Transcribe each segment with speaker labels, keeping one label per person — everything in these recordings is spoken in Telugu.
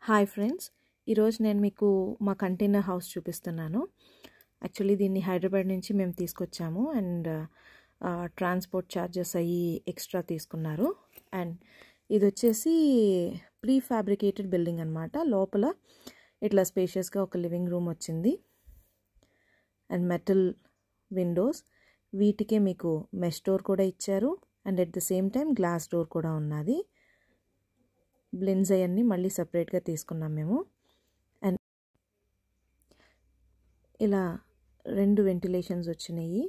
Speaker 1: హాయ్ ఫ్రెండ్స్ ఈరోజు నేను మీకు మా కంటైనర్ హౌస్ చూపిస్తున్నాను యాక్చువల్లీ దీన్ని హైదరాబాద్ నుంచి మేము తీసుకొచ్చాము అండ్ ట్రాన్స్పోర్ట్ ఛార్జెస్ అయ్యి ఎక్స్ట్రా తీసుకున్నారు అండ్ ఇది వచ్చేసి ప్రీ ఫ్యాబ్రికేటెడ్ బిల్డింగ్ అనమాట లోపల ఇట్లా స్పేషియస్గా ఒక లివింగ్ రూమ్ వచ్చింది అండ్ మెటల్ విండోస్ వీటికే మీకు మెష్ డోర్ కూడా ఇచ్చారు and at the same time glass door కూడా ఉన్నది బ్లిన్స్ అవన్నీ మళ్ళీ సపరేట్గా తీసుకున్నాం మేము అండ్ ఇలా రెండు వెంటిలేషన్స్ వచ్చినాయి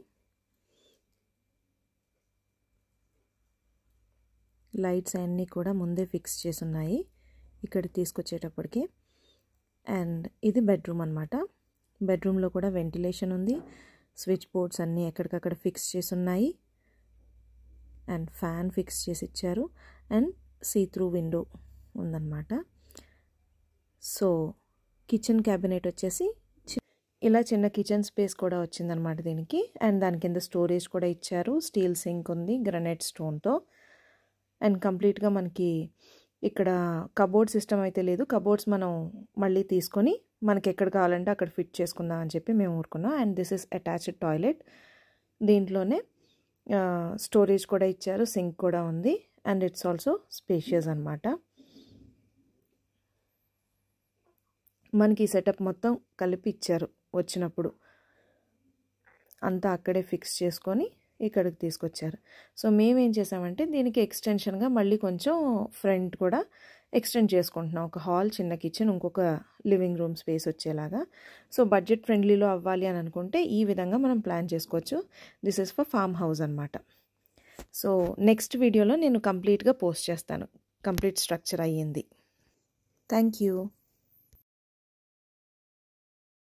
Speaker 1: లైట్స్ అన్నీ కూడా ముందే ఫిక్స్ చేసి ఉన్నాయి ఇక్కడ తీసుకొచ్చేటప్పటికి అండ్ ఇది బెడ్రూమ్ అనమాట బెడ్రూమ్లో కూడా వెంటిలేషన్ ఉంది స్విచ్ బోర్డ్స్ అన్నీ ఎక్కడికక్కడ ఫిక్స్ చేసి ఉన్నాయి అండ్ ఫ్యాన్ ఫిక్స్ చేసి ఇచ్చారు అండ్ సీ త్రూ విండో ఉందన్నమాట సో కిచెన్ క్యాబినెట్ వచ్చేసి ఇలా చిన్న కిచెన్ స్పేస్ కూడా వచ్చిందనమాట దీనికి అండ్ దాని కింద స్టోరేజ్ కూడా ఇచ్చారు స్టీల్ సింక్ ఉంది గ్రనైట్ స్టోన్తో అండ్ కంప్లీట్గా మనకి ఇక్కడ కబోర్డ్ సిస్టమ్ అయితే లేదు కబోర్డ్స్ మనం మళ్ళీ తీసుకొని మనకి ఎక్కడ కావాలంటే అక్కడ ఫిట్ చేసుకుందాం అని చెప్పి మేము ఊరుకున్నాం and this is attached toilet దీంట్లోనే స్టోరేజ్ కూడా ఇచ్చారు సింక్ కూడా ఉంది అండ్ ఇట్స్ ఆల్సో స్పేషియస్ అనమాట మనకి ఈ సెటప్ మొత్తం కలిపి ఇచ్చారు వచ్చినప్పుడు అంతా అక్కడే ఫిక్స్ చేసుకొని ఇక్కడికి తీసుకొచ్చారు సో మేమేం చేసామంటే దీనికి ఎక్స్టెన్షన్గా మళ్ళీ కొంచెం ఫ్రంట్ కూడా ఎక్స్టెండ్ చేసుకుంటున్నాం ఒక హాల్ చిన్న కిచెన్ ఇంకొక లివింగ్ రూమ్ స్పేస్ వచ్చేలాగా సో బడ్జెట్ ఫ్రెండ్లీలో అవ్వాలి అని అనుకుంటే ఈ విధంగా మనం ప్లాన్ చేసుకోవచ్చు this is for farm house అనమాట సో నెక్స్ట్ వీడియోలో నేను కంప్లీట్గా పోస్ట్ చేస్తాను కంప్లీట్ స్ట్రక్చర్ అయ్యింది థ్యాంక్ యూ